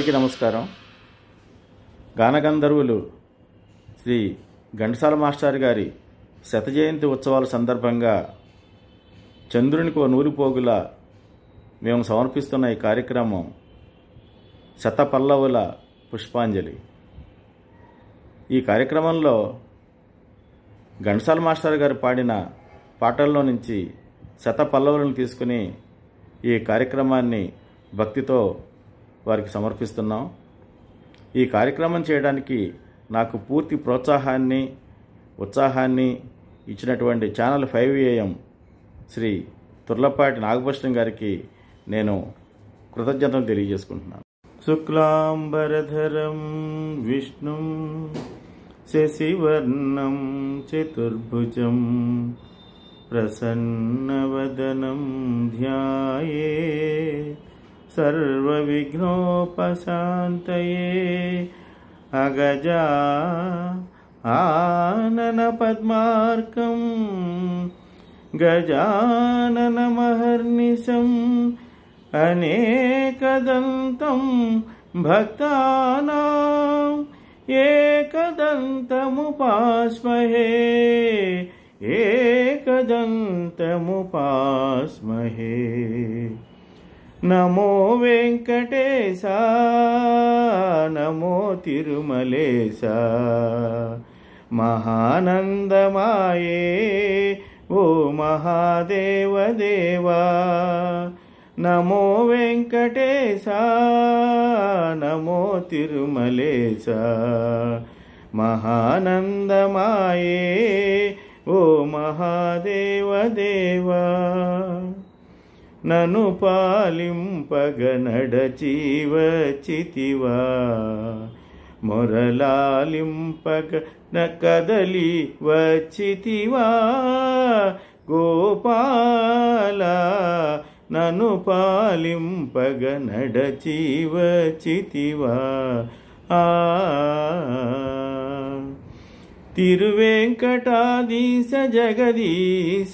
అందరికీ నమస్కారం గానగంధర్వులు శ్రీ ఘంటసాల మాస్టర్ గారి శత జయంతి ఉత్సవాల సందర్భంగా చంద్రునికి ఓ నూరి పోగుల మేము సమర్పిస్తున్న ఈ కార్యక్రమం శత పల్లవుల పుష్పాంజలి ఈ కార్యక్రమంలో ఘంటసాల మాస్టర్ గారు పాడిన పాటల్లో నుంచి శత పల్లవులను తీసుకుని ఈ కార్యక్రమాన్ని భక్తితో వారికి సమర్పిస్తున్నాం ఈ కార్యక్రమం చేయడానికి నాకు పూర్తి ప్రోత్సాహాన్ని ఉత్సాహాన్ని ఇచ్చినటువంటి channel five AM Shri Turlapati Nagabhushanam గారికి నేను కృతజ్ఞతలు తెలియజేసుకుంటున్నాను శుక్లాంబరధరం విష్ణుం శశివర్ణం చతుర్భుజం ప్రసన్నవదనం ధ్యాయే సర్వవిఘ్నోపశాంతయే అగజా ఆనన పద్మార్కం గజాననమహర్నిశం అనేకదంతం భక్తానాం ఏకదంతముపాస్మహే ఏకదంతముపాస్మహే నమో వెంకటేశ నమో తిరుమలేశ మహానందమాయే ఓ మహాదేవదేవా నమో వెంకటేశ నమో తిరుమలేశ మహానందమాయే ఓ మహాదేవదేవా నను పాలింపగ నడచీవచితివా మొరలాలింపగ న కదలి వచ్చితివా గోపాల నను పాలింపగ నడచీవచితివా ఆ తిరువెంకటాదీశ జగదీశ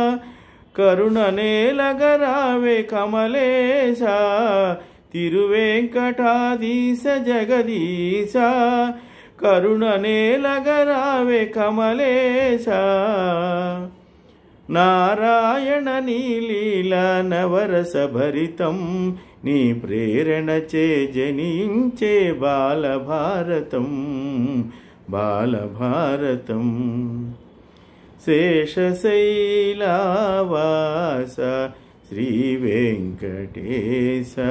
కరుణనేలగరావే కమలేశ తిరువెంకటాదీశ జగదీశ కరుణనేలగరావే కమలేశ నారాయణ నీలీల నవరస భరితం నీ ప్రేరణ చే జనించే బాలభారతం బాలభారతం శేషశైలావాస శ్రీ వెంకటేశ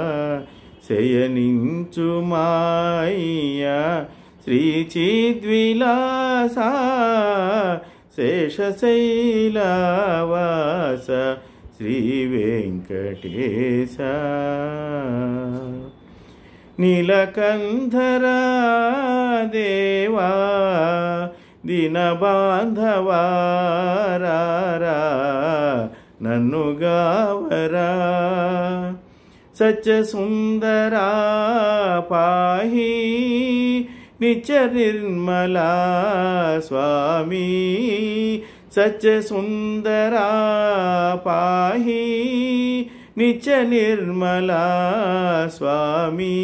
శయనించు మాయ శ్రీ చిద్విలాస శేషశైలావాస శ్రీ వెంకటేశ నీలకంధరా దేవా దినబాంధవారా నన్ను గావరా సత్య సుందరా పాహి నిత్య నిర్మలా స్వామి సత్య సుందరా పాహి నిత్య నిర్మలా స్వామి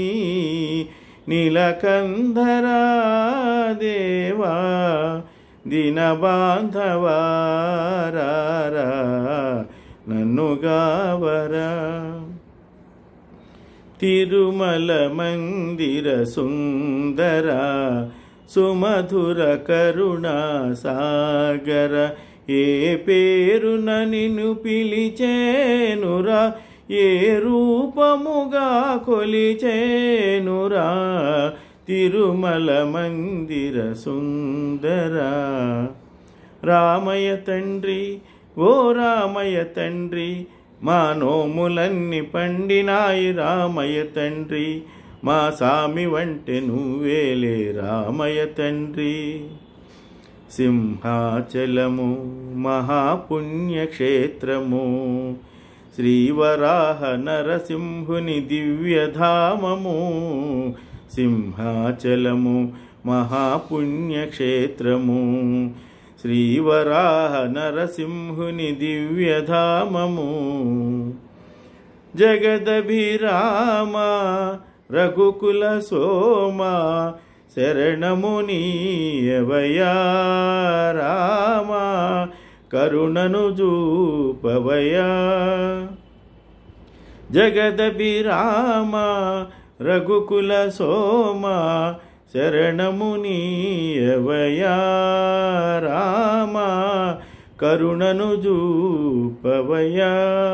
నీలకంధరా దేవా దినబాంధవారా నన్ను గావరా తిరుమల మందిర సుందర సుమధుర కరుణా సాగర ఏ పేరున నిన్ను పిలిచేనురా ఏ రూపముగా కొలిచేనురా తిరుమల మందిర సుందర రామయ్య తండ్రి ఓ రామయ్య తండ్రి మా నోములన్నీ పండినాయి రామయ్య తండ్రి మా సామి వంటి నువ్వేలే రామయ్య తండ్రి సింహాచలము మహాపుణ్యక్షేత్రము శ్రీవరాహ నరసింహుని దివ్యధామము సింహాచలము మహాపుణ్యక్షేత్రము శ్రీవరాహ నరసింహుని దివ్యధామము జగదభిరామ రఘుకుల సోమ శరణము నీయవయా రామ కరుణను జూపవయా జగదభిరామ రఘుకుల సోమ శరణము నీయవయా రామ కరుణను జూపవయా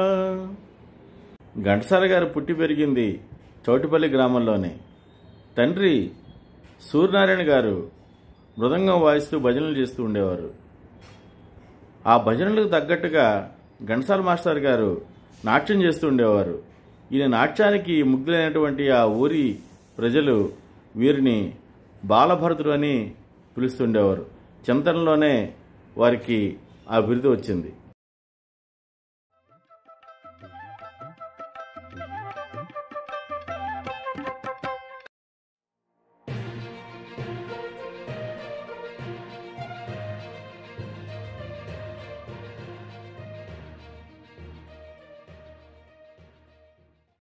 ఘంటసాల గారు పుట్టి పెరిగింది చౌటిపల్లి గ్రామంలోనే తండ్రి సూర్యనారాయణ గారు మృదంగం వాయిస్తూ భజనలు చేస్తూ ఉండేవారు ఆ భజనలకు తగ్గట్టుగా ఘంటసాల మాస్టర్ గారు నాట్యం చేస్తూ ఉండేవారు ఈయన నాట్యానికి ముగ్ధులైనటువంటి ఆ ఊరి ప్రజలు వీరిని బాలభరతుడు అని పిలుస్తుండేవారు చింతనలోనే వారికి ఆ బిరుదు వచ్చింది